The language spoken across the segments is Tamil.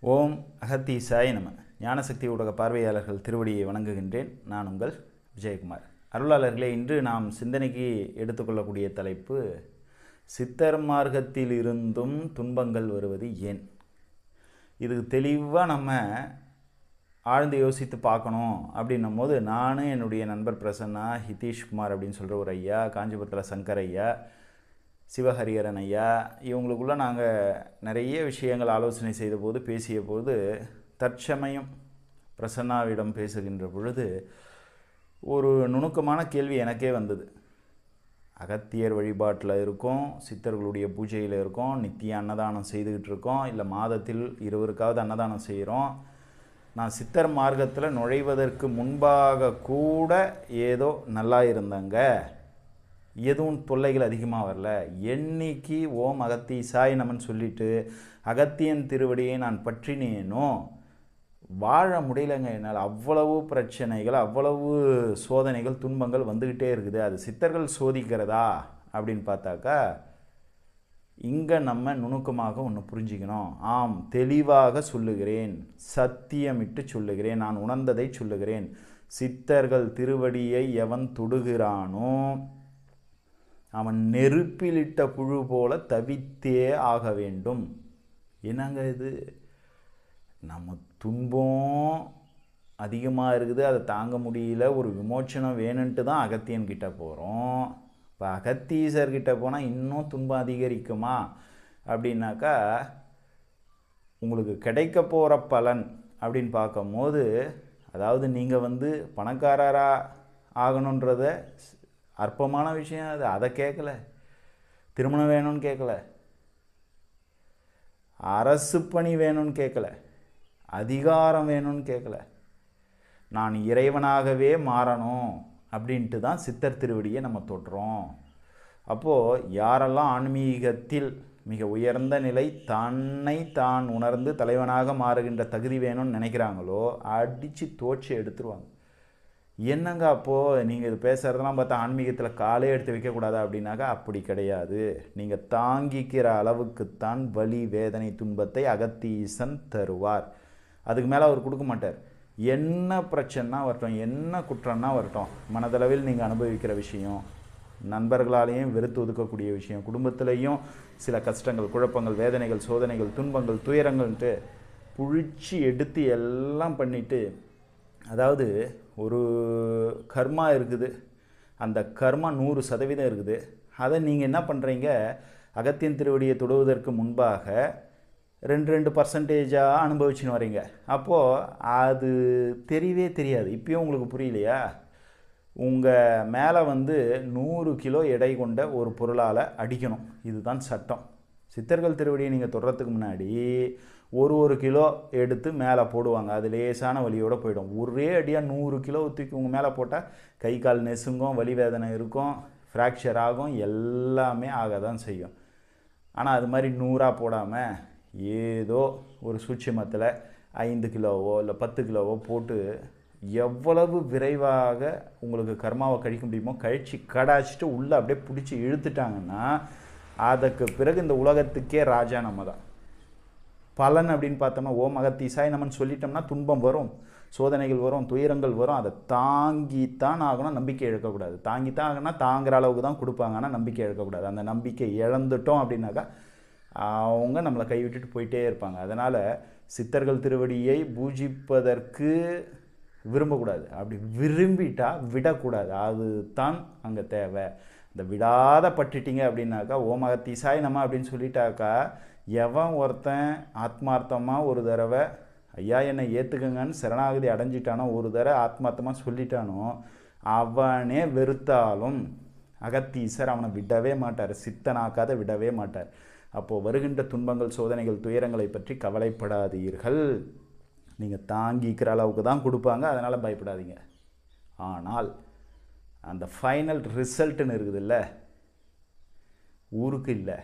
ஓம் அகத்தீசாய நம ஞானசக்தி ஊடக பார்வையாளர்கள் திருவடியை வணங்குகின்றேன் நான் உங்கள் விஜயகுமார் அருளாளர்களே இன்று நாம் சிந்தனைக்கு எடுத்துக்கொள்ளக்கூடிய தலைப்பு சித்தர் மார்க்கத்தில் இருந்தும் துன்பங்கள் வருவது ஏன் இதுக்கு தெளிவாக நம்ம ஆழ்ந்து யோசித்து பார்க்கணும் அப்படின்னும் போது நானும் என்னுடைய நண்பர் பிரசன்னா ஹிதீஷ் குமார் அப்படின்னு சொல்கிற ஒரு ஐயா காஞ்சிபுரத்தில் சங்கர் ஐயா சிவஹரிஹரன் ஐயா இவங்களுக்குள்ள நாங்கள் நிறைய விஷயங்கள் ஆலோசனை செய்த போது பேசிய போது தற்சமயம் பிரசன்னாவிடம் பேசுகின்ற பொழுது ஒரு நுணுக்கமான கேள்வி எனக்கே வந்தது அகத்தியர் வழிபாட்டில் இருக்கோம் சித்தர்களுடைய பூஜையில் இருக்கோம் நித்திய அன்னதானம் செய்துக்கிட்டு இருக்கோம் இல்லை மாதத்தில் இருவருக்காவது அன்னதானம் செய்கிறோம் நான் சித்தர் மார்க்கத்தில் நுழைவதற்கு முன்பாக கூட ஏதோ நல்லா இருந்தங்க எதுவும் தொல்லைகள் அதிகமாக வரல என்னைக்கு ஓம் அகத்தி சாய் நமன் சொல்லிட்டு அகத்தியன் திருவடியை நான் பற்றினேனோ வாழ முடியலங்க என்னால் அவ்வளவு பிரச்சனைகள் அவ்வளவு சோதனைகள் துன்பங்கள் வந்துக்கிட்டே இருக்குது அது சித்தர்கள் சோதிக்கிறதா அப்படின்னு பார்த்தாக்கா இங்கே நம்ம நுணுக்கமாக ஒன்று புரிஞ்சுக்கணும் ஆம் தெளிவாக சொல்லுகிறேன் சத்தியமிட்டு சொல்லுகிறேன் நான் உணர்ந்ததை சொல்லுகிறேன் சித்தர்கள் திருவடியை எவன் தொடுகிறானோ அவன் நெருப்பிலிட்ட புழு போல தவித்தே ஆக வேண்டும் என்னங்க இது நம்ம துன்பம் அதிகமாக இருக்குது அதை தாங்க முடியல ஒரு விமோச்சனம் வேணுன்ட்டு தான் அகத்தியன் கிட்ட போகிறோம் இப்போ அகத்தீசர்கிட்ட போனால் இன்னும் துன்பம் அதிகரிக்குமா அப்படின்னாக்கா உங்களுக்கு கிடைக்க போகிற பலன் அப்படின்னு பார்க்கும்போது அதாவது நீங்கள் வந்து பணக்காரராக ஆகணுன்றத அற்பமான விஷயம் அது அதை கேட்கல திருமணம் வேணும்னு கேட்கல அரசு பணி வேணும்னு கேட்கல அதிகாரம் வேணும்னு கேட்கல நான் இறைவனாகவே மாறணும் அப்படின்ட்டு தான் சித்தர் திருவடியை நம்ம தொட்டுறோம் அப்போது யாரெல்லாம் ஆன்மீகத்தில் மிக உயர்ந்த நிலை தன்னை தான் உணர்ந்து தலைவனாக மாறுகின்ற தகுதி வேணும்னு நினைக்கிறாங்களோ அடித்து தோச்சி எடுத்துருவாங்க என்னங்க அப்போது நீங்கள் இது பேசுகிறதெல்லாம் பார்த்தா ஆன்மீகத்தில் காலே எடுத்து வைக்கக்கூடாதா அப்படின்னாக்கா அப்படி கிடையாது நீங்கள் தாங்கிக்கிற அளவுக்குத்தான் வலி வேதனை துன்பத்தை அகத்தீசன் தருவார் அதுக்கு மேலே அவர் கொடுக்க மாட்டார் என்ன பிரச்சனைனா வரட்டும் என்ன குற்றம்னா வரட்டும் மனதளவில் நீங்கள் அனுபவிக்கிற விஷயம் நண்பர்களாலேயும் வெறுத்து ஒதுக்கக்கூடிய விஷயம் குடும்பத்திலையும் சில கஷ்டங்கள் குழப்பங்கள் வேதனைகள் சோதனைகள் துன்பங்கள் துயரங்கள்ன்ட்டு புழிச்சு எடுத்து எல்லாம் பண்ணிவிட்டு அதாவது ஒரு கர்மா இருக்குது அந்த கர்மா நூறு சதவீதம் இருக்குது அதை நீங்கள் என்ன பண்ணுறீங்க அகத்தியன் திருவடியை தொடுவதற்கு முன்பாக ரெண்டு ரெண்டு பர்சன்டேஜாக அனுபவிச்சுன்னு வரீங்க அப்போது அது தெரியவே தெரியாது இப்பயும் உங்களுக்கு புரியலையா உங்கள் மேலே வந்து நூறு கிலோ எடை கொண்ட ஒரு பொருளால் அடிக்கணும் இதுதான் சட்டம் சித்தர்கள் திருவடியை நீங்கள் தொடுறதுக்கு முன்னாடி ஒரு ஒரு கிலோ எடுத்து மேலே போடுவாங்க அது லேசான வலியோடு போயிடும் ஒரே அடியாக நூறு கிலோ தூக்கி உங்கள் மேலே போட்டால் கை கால் நெசுங்கும் வலி வேதனை இருக்கும் ஃப்ராக்சர் ஆகும் எல்லாமே ஆக தான் செய்யும் ஆனால் அது மாதிரி நூறாக போடாமல் ஏதோ ஒரு சூட்சமத்தில் ஐந்து கிலோவோ இல்லை பத்து கிலோவோ போட்டு எவ்வளவு விரைவாக உங்களுக்கு கர்மாவை கழிக்க முடியுமோ கழித்து கடாச்சிட்டு உள்ளே அப்படியே பிடிச்சி இழுத்துட்டாங்கன்னா அதுக்கு பிறகு இந்த உலகத்துக்கே ராஜா நம்ம தான் பலன் அப்படின்னு பார்த்தோம்னா ஓ மகத்தீசாய் நம்மன்னு சொல்லிட்டோம்னா துன்பம் வரும் சோதனைகள் வரும் துயரங்கள் வரும் அதை தாங்கித்தான் ஆகணும் நம்பிக்கை இழக்கக்கூடாது தாங்கித்தான் ஆகணும்னா தாங்குற அளவுக்கு தான் கொடுப்பாங்க ஆனால் நம்பிக்கை இழக்கக்கூடாது அந்த நம்பிக்கை இழந்துட்டோம் அப்படின்னாக்கா அவங்க நம்மளை கைவிட்டுட்டு போயிட்டே இருப்பாங்க அதனால் சித்தர்கள் திருவடியை பூஜிப்பதற்கு விரும்பக்கூடாது அப்படி விரும்பிட்டா விடக்கூடாது அதுதான் அங்கே தேவை இந்த விடாத பட்டுட்டீங்க அப்படின்னாக்கா ஓமகத்தீசாய் நம்ம அப்படின்னு சொல்லிட்டாக்கா எவன் ஒருத்தன் ஆத்மார்த்தமாக ஒரு தடவை ஐயா என்னை ஏற்றுக்குங்கன்னு சரணாகதி அடைஞ்சிட்டானோ ஒரு தடவை ஆத்மார்த்தமாக சொல்லிட்டானோ அவனே வெறுத்தாலும் அகத்தீசர் அவனை விடவே மாட்டார் சித்தனாக்காத விடவே மாட்டார் அப்போது வருகின்ற துன்பங்கள் சோதனைகள் துயரங்களை பற்றி கவலைப்படாதீர்கள் நீங்கள் தாங்கிக்கிற அளவுக்கு தான் கொடுப்பாங்க அதனால் பயப்படாதீங்க ஆனால் அந்த ஃபைனல் ரிசல்ட்டுன்னு இருக்குதுல்ல ஊருக்கு இல்லை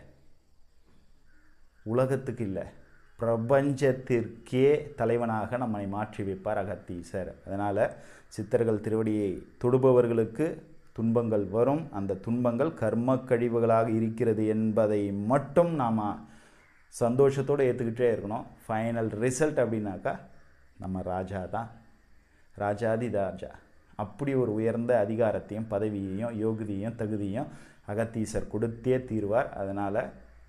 உலகத்துக்கு இல்லை பிரபஞ்சத்திற்கே தலைவனாக நம்மை மாற்றி வைப்பார் அகத்தீசர் அதனால் சித்தர்கள் திருவடியை தொடுபவர்களுக்கு துன்பங்கள் வரும் அந்த துன்பங்கள் கர்ம கழிவுகளாக இருக்கிறது என்பதை மட்டும் நாம் சந்தோஷத்தோடு ஏற்றுக்கிட்டே இருக்கணும் ஃபைனல் ரிசல்ட் அப்படின்னாக்கா நம்ம ராஜா தான் ராஜாதி ராஜா அப்படி ஒரு உயர்ந்த அதிகாரத்தையும் பதவியையும் யோகியையும் தகுதியும் அகத்தீசர் கொடுத்தே தீர்வார் அதனால்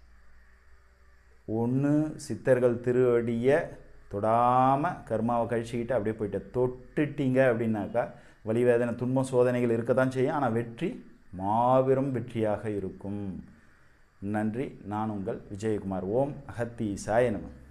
ஒன்று சித்தர்கள் திருவடியை தொடாமல் கர்மாவை கழிச்சிக்கிட்டு அப்படியே போயிட்டு தொட்டுட்டீங்க அப்படின்னாக்கா வலி வேதனை துன்பம் சோதனைகள் இருக்க தான் செய்யும் ஆனால் வெற்றி மாபெரும் வெற்றியாக இருக்கும் நன்றி நான் உங்கள் விஜயகுமார் ஓம் அகத்தீசாய நம